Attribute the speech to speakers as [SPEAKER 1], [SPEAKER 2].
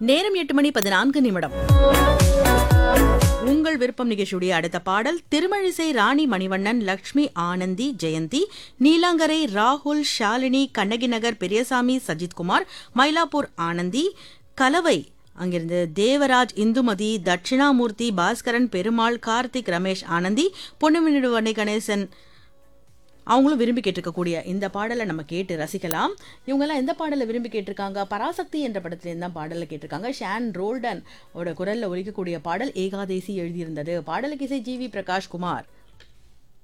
[SPEAKER 1] நேரம் எட்டு மணி பதினான்கு நிமிடம் உங்கள் விருப்பம் நிகழ்ச்சியுடைய அடுத்த பாடல் திருமழிசை ராணி மணிவண்ணன் லக்ஷ்மி ஆனந்தி ஜெயந்தி நீலாங்கரை ராகுல் ஷாலினி கண்ணகி நகர் பெரியசாமி சஜித்குமார் மயிலாப்பூர் ஆனந்தி கலவை அங்கிருந்து தேவராஜ் இந்துமதி தட்சிணாமூர்த்தி பாஸ்கரன் பெருமாள் கார்த்திக் ரமேஷ் ஆனந்தி பொன்னுமினிடுவனை கணேசன் அவங்களும் விரும்பி கேட்டிருக்கக்கூடிய இந்த பாடலை நம்ம கேட்டு ரசிக்கலாம் இவங்கெல்லாம் எந்த பாடலை விரும்பி கேட்டிருக்காங்க பராசக்தி என்ற படத்துலேருந்து தான் பாடலை கேட்டிருக்காங்க ஷான் ரோல்டன் ஓட குரலில் ஒலிக்கக்கூடிய பாடல் ஏகாதேசி எழுதியிருந்தது பாடலுக்கு இசை ஜி வி பிரகாஷ் குமார்